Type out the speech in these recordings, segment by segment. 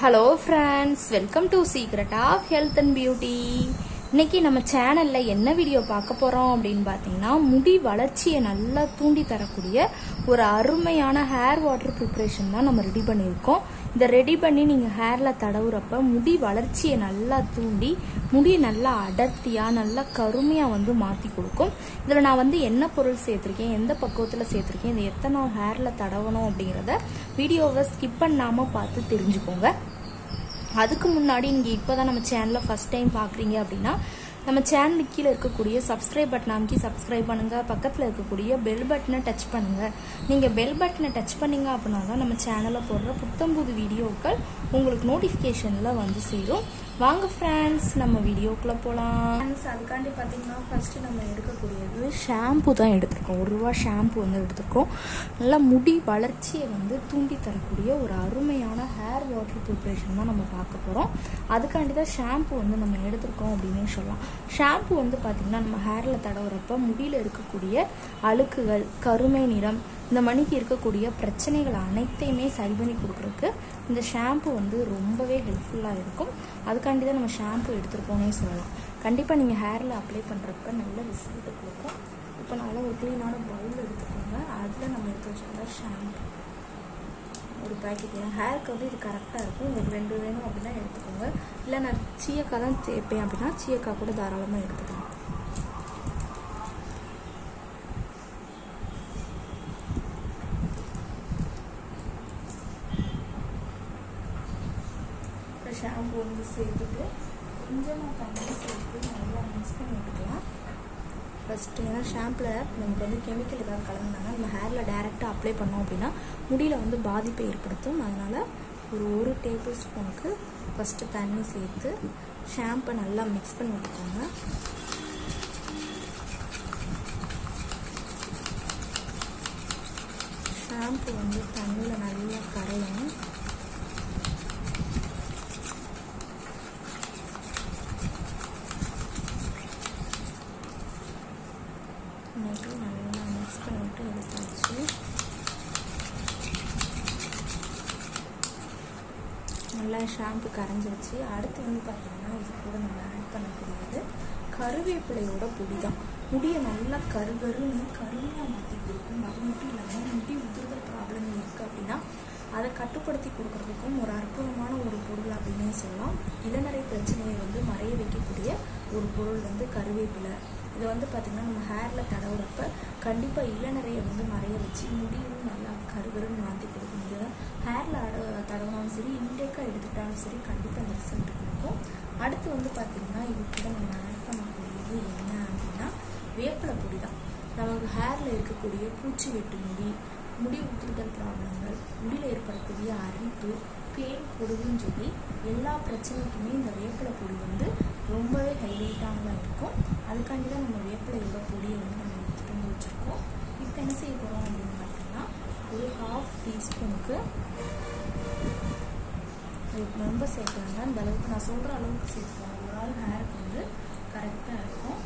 hello friends welcome to secret of health and beauty இன்னைக்கு நம்ம சேனல்ல என்ன வீடியோ பார்க்க போறோம் அப்படின்னு பார்த்தீங்கன்னா முடி வளர்ச்சியை நல்லா தூண்டி தரக்கூடிய ஒரு அருமையான ஹேர் வாட்டர் ப்ரிப்பரேஷன் தான் நம்ம ரெடி பண்ணியிருக்கோம் இதை ரெடி பண்ணி நீங்கள் ஹேரில் தடவுறப்ப முடி வளர்ச்சியை நல்லா தூண்டி முடி நல்லா அடர்த்தியாக நல்லா கருமையாக வந்து மாற்றி கொடுக்கும் இதில் நான் வந்து என்ன பொருள் சேர்த்துருக்கேன் எந்த பக்குவத்தில் சேர்த்துருக்கேன் இதை எத்தனை நாள் ஹேரில் தடவணும் அப்படிங்கிறத வீடியோவை ஸ்கிப் பண்ணாமல் பார்த்து தெரிஞ்சுக்கோங்க அதுக்கு முன்னாடி நீங்கள் இப்போ தான் நம்ம சேனலை ஃபஸ்ட் டைம் பார்க்குறீங்க அப்படின்னா நம்ம சேனலுக்கு கீழே இருக்கக்கூடிய சப்ஸ்கிரைப் பட்டன் அமைக்கி சப்ஸ்கிரைப் பண்ணுங்கள் பக்கத்தில் இருக்கக்கூடிய பெல் பட்டனை டச் பண்ணுங்கள் நீங்கள் பெல் பட்டனை டச் பண்ணீங்க அப்படின்னா தான் நம்ம சேனலில் போடுற புத்தம்புது வீடியோக்கள் உங்களுக்கு நோட்டிஃபிகேஷனில் வந்து சேரும் வாங்க ஃப்ரெண்ட்ஸ் நம்ம வீடியோக்குள்ளே போகலாம் ஃப்ரெண்ட்ஸ் அதுக்காண்டி பார்த்தீங்கன்னா ஃபஸ்ட்டு நம்ம எடுக்கக்கூடியது ஷாம்பு தான் எடுத்திருக்கோம் ஒரு ரூபா ஷாம்பு வந்து எடுத்திருக்கோம் நல்லா முடி வளர்ச்சியை வந்து தூண்டி தரக்கூடிய ஒரு அருமையான ஹேர் வாட்டர் ப்ரிப்ரேஷன் தான் நம்ம பார்க்க போகிறோம் அதுக்காண்டி தான் ஷாம்பு வந்து நம்ம எடுத்திருக்கோம் அப்படின்னே சொல்லலாம் ஷாம்பு வந்து பார்த்திங்கன்னா நம்ம ஹேரில் தடவுறப்ப முடியில் இருக்கக்கூடிய அழுக்குகள் கருமை நிறம் இந்த மணிக்கு இருக்கக்கூடிய பிரச்சனைகள் அனைத்தையுமே சரி பண்ணி கொடுக்குறதுக்கு இந்த ஷாம்பு வந்து ரொம்பவே ஹெல்ப்ஃபுல்லாக இருக்கும் அதுக்காண்டி தான் நம்ம ஷாம்பு எடுத்துருக்கோன்னே சொல்லலாம் கண்டிப்பாக நீங்கள் ஹேரில் அப்ளை பண்ணுறப்ப நல்ல ரிசல்ட் கொடுக்கும் இப்போ நல்லா ஒரு க்ளீனான பவுல் எடுத்துக்கோங்க அதில் நம்ம எடுத்து வச்சுருந்தா ஷாம்பு ஒரு பேக்கெட் வேணும் ஹேருக்கு வந்து இது கரெக்டாக இருக்கும் உங்களுக்கு ரெண்டு வேணும் அப்படின்னா எடுத்துக்கோங்க இல்லை நான் சீயக்காய் தான் தேய்ப்பேன் அப்படின்னா சீயக்காய் கூட தாராளமாக எடுத்துக்கலாம் ஷாம்பு வந்து சேர்த்துட்டு கொஞ்சமாக தண்ணி சேர்த்து நல்லா மிக்ஸ் பண்ணி விட்டுக்கலாம் ஃபஸ்ட்டு ஏன்னா ஷாம்பில் நமக்கு வந்து கெமிக்கல் ஏதாவது கலந்தாங்கன்னா நம்ம ஹேரில் டேரெக்டாக அப்ளை பண்ணோம் அப்படின்னா முடியில் வந்து பாதிப்பை ஏற்படுத்தும் அதனால் ஒரு ஒரு டேபிள் ஸ்பூனுக்கு ஃபஸ்ட்டு தண்ணி சேர்த்து ஷாம்பை நல்லா மிக்ஸ் பண்ணி விட்டுக்கோங்க ஷாம்பு வந்து தண்ணியில் நல்லா கரையணும் இன்னைக்கு நல்லா மிக்ஸ் பண்ணிவிட்டு எடுத்தாச்சு நல்லா ஷாம்பு கரைஞ்சிருச்சு அடுத்து வந்து பார்த்திங்கன்னா இது கூட நம்ம ஆட் பண்ணக்கூடியது கருவேப்பிலையோட பொடி தான் முடியை நல்லா கருகருன்னு கருமையாக மாற்றி கொடுக்கும் அது மட்டும் இல்லாமல் முடி உதிர்தல் ப்ராப்ளம் இருக்குது அப்படின்னா அதை கட்டுப்படுத்தி கொடுக்கறதுக்கும் ஒரு அற்புதமான ஒரு பொருள் அப்படின்னே சொல்லலாம் இளநரை பிரச்சனையை வந்து மறைய வைக்கக்கூடிய ஒரு பொருள் வந்து கருவேப்பிலை இதை வந்து பார்த்திங்கன்னா நம்ம ஹேரில் தடவுறப்ப கண்டிப்பாக இளநரையை வந்து மறைய வச்சு முடியும் நல்லா கருகருன்னு மாற்றி கொடுக்கும் இது ஹேரில் அட தடவினாலும் சரி இன்டேக்காக எடுத்துக்கிட்டாலும் சரி கண்டிப்பாக அந்த ரிசல்ட் கொடுக்கும் அடுத்து வந்து பார்த்திங்கன்னா இது கூட நம்ம ஆட் பண்ணக்கூடியது என்ன அப்படின்னா வேப்பிலை பொடி தான் நமக்கு ஹேரில் இருக்கக்கூடிய பூச்சி வெட்டு முடி முடி உதிர்தல் ப்ராப்ளங்கள் முடியில் ஏற்படக்கூடிய அரிப்பு பேன் கொடுதுன்னு சொல்லி எல்லா பிரச்சனைக்குமே இந்த வேப்பிலை பொடி வந்து ரொம்பவே ஹைலைட்டானதாக இருக்கும் அதுக்காண்டி தான் நம்ம வேப்பிலையோட பொடியை வந்து நம்ம எடுத்துகிட்டு வந்து வச்சுருக்கோம் இப்போ என்ன செய்ய போகிறோம் அப்படின்னு பார்த்தீங்கன்னா ஒரு ஹாஃப் டீஸ்பூனுக்கு ரொம்ப சேர்க்கலாங்க இந்த அளவுக்கு நான் சொல்கிற அளவுக்கு சேர்த்துக்கலாம் ஒரு ஆள் ஹேருக்கு வந்து கரெக்டாக இருக்கும்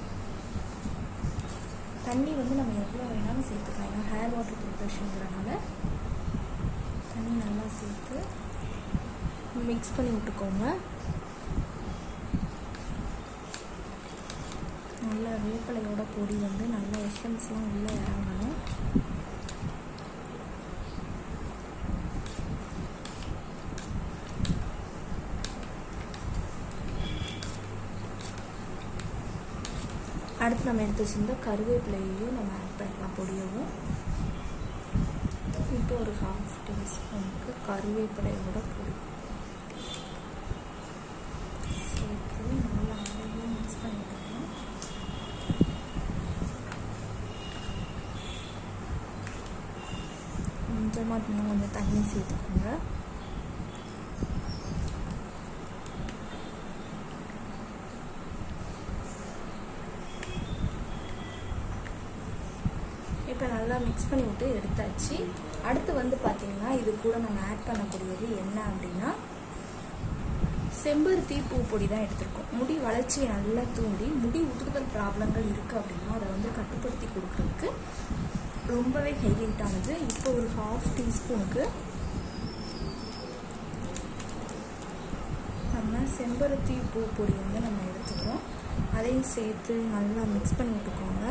தண்ணி வந்து நம்ம எவ்வளோ வேணாலும் சேர்த்துக்கலாம் ஏன்னா ஹேர் வாட்டர் ப்ரிப்ரேஷனுங்கிறனால தண்ணி நல்லா சேர்த்து மிக்ஸ் பண்ணி விட்டுக்கோங்க நல்ல வேப்பிலையோட பொடி வந்து நல்ல எசன்ஸ்லாம் உள்ளே இறங்கணும் அடுத்து நம்ம எடுத்து வச்சிருந்த கருவேப்பிலையையும் நம்ம ஆட் பண்ணிக்கலாம் பொடியவும் இப்போ ஒரு ஹாஃப் டீஸ்பூனுக்கு கருவேப்பிலையோட பொடி சேர்த்து நல்லா அதையும் மிக்ஸ் பண்ணிக்கலாம் கொஞ்சமாக இன்னும் கொஞ்சம் தண்ணி சேர்த்துக்கோங்க இப்போ நல்லா மிக்ஸ் பண்ணி விட்டு எடுத்தாச்சு அடுத்து வந்து பார்த்தீங்கன்னா இது கூட நம்ம ஆட் பண்ணக்கூடியது என்ன அப்படின்னா செம்பருத்தி பூ பொடி தான் எடுத்திருக்கோம் முடி வளர்ச்சியை நல்லா தூண்டி முடி உதிர்தல் ப்ராப்ளங்கள் இருக்குது அப்படின்னா அதை வந்து கட்டுப்படுத்தி கொடுக்குறதுக்கு ரொம்பவே ஹைலைட்டானது இப்போ ஒரு ஹாஃப் டீஸ்பூனுக்கு நம்ம செம்பருத்தி பூ பொடி வந்து நம்ம எடுத்துக்கிறோம் அதையும் சேர்த்து நல்லா மிக்ஸ் பண்ணி விட்டுக்கோங்க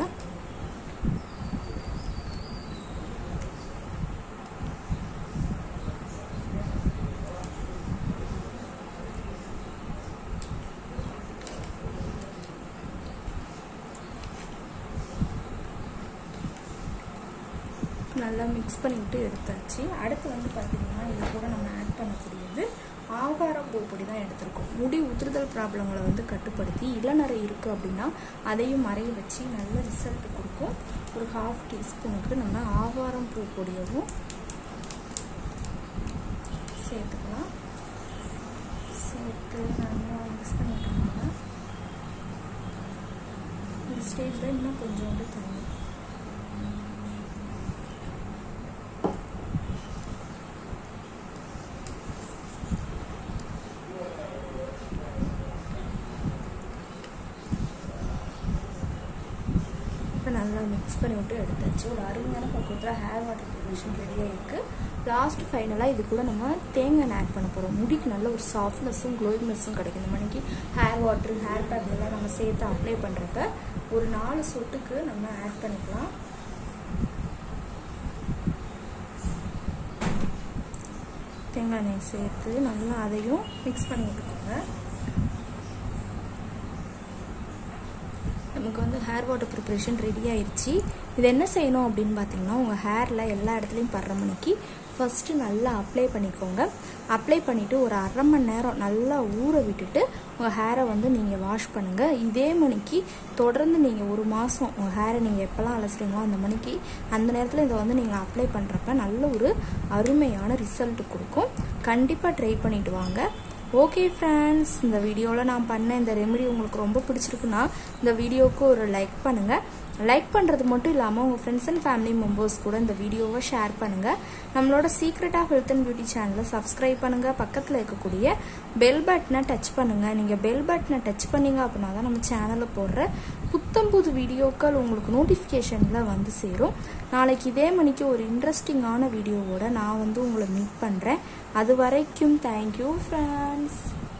நல்லா மிக்ஸ் பண்ணிவிட்டு எடுத்தாச்சு அடுத்து வந்து பார்த்திங்கன்னா இது கூட நம்ம ஆட் பண்ணக்கூடியது ஆகாரம் பூ பொடி தான் எடுத்திருக்கோம் முடி உதிர்தல் ப்ராப்ளங்களை வந்து கட்டுப்படுத்தி இளநரை இருக்குது அப்படின்னா அதையும் மறைய வச்சு நல்ல ரிசல்ட் கொடுக்கும் ஒரு ஹாஃப் டீஸ்பூனுக்கு நம்ம ஆகாரம் பூ பொடியவும் சேர்த்துக்கலாம் சேர்த்து நல்லா மிக்ஸ் பண்ணிக்கோங்க இந்த ஸ்டேஜில் இன்னும் கொஞ்சோண்டு தண்ணி இப்போ நல்லா மிக்ஸ் பண்ணி விட்டு எடுத்தாச்சு ஒரு அருமையான பக்குவத்தில் ஹேர் வாட்டர் ப்ரிப்பரேஷன் ரெடியாக இருக்குது லாஸ்ட் ஃபைனலாக இது கூட நம்ம தேங்காய் எண்ணெய் ஆட் பண்ண போகிறோம் முடிக்கு நல்ல ஒரு சாஃப்ட்னஸும் க்ளோயிங்னஸும் கிடைக்கும் இந்த மணிக்கு ஹேர் வாட்ரு ஹேர் பேக் எல்லாம் நம்ம சேர்த்து அப்ளை பண்ணுறப்ப ஒரு நாலு சொட்டுக்கு நம்ம ஆட் பண்ணிக்கலாம் தேங்காய் எண்ணெய் சேர்த்து நல்லா அதையும் மிக்ஸ் பண்ணி விட்டுக்கோங்க நமக்கு வந்து ஹேர் வாட்டர் ப்ரிப்ரேஷன் ரெடி ஆயிடுச்சு இது என்ன செய்யணும் அப்படின்னு பார்த்தீங்கன்னா உங்கள் ஹேரில் எல்லா இடத்துலையும் படுற மணிக்கு ஃபஸ்ட்டு நல்லா அப்ளை பண்ணிக்கோங்க அப்ளை பண்ணிவிட்டு ஒரு அரை மணி நேரம் நல்லா ஊற விட்டுட்டு உங்கள் ஹேரை வந்து நீங்கள் வாஷ் பண்ணுங்கள் இதே மணிக்கு தொடர்ந்து நீங்கள் ஒரு மாதம் உங்கள் ஹேரை நீங்கள் எப்போல்லாம் அலசுறீங்களோ அந்த மணிக்கு அந்த நேரத்தில் இதை வந்து நீங்கள் அப்ளை பண்ணுறப்ப நல்ல ஒரு அருமையான ரிசல்ட் கொடுக்கும் கண்டிப்பாக ட்ரை பண்ணிவிட்டு வாங்க ஓகே ஃப்ரெண்ட்ஸ் இந்த வீடியோவில் நான் பண்ண இந்த ரெமெடி உங்களுக்கு ரொம்ப பிடிச்சிருக்குன்னா இந்த வீடியோவுக்கு ஒரு லைக் பண்ணுங்கள் லைக் பண்ணுறது மட்டும் இல்லாமல் உங்கள் ஃப்ரெண்ட்ஸ் அண்ட் ஃபேமிலி மெம்பர்ஸ் கூட இந்த வீடியோவை ஷேர் பண்ணுங்கள் நம்மளோட secret of health and beauty சேனலை சப்ஸ்கிரைப் பண்ணுங்கள் பக்கத்தில் இருக்கக்கூடிய பெல் பட்டனை டச் பண்ணுங்கள் நீங்கள் பெல் பட்டனை டச் பண்ணீங்க அப்படின்னா தான் நம்ம சேனலில் போடுற புத்தம் புது வீடியோக்கள் உங்களுக்கு நோட்டிஃபிகேஷனில் வந்து சேரும் நாளைக்கு இதே மணிக்கு ஒரு இன்ட்ரெஸ்டிங்கான வீடியோவோட நான் வந்து உங்களை மீட் பண்ணுறேன் அது வரைக்கும் தேங்க்யூ ஃப்ரெண்ட்ஸ்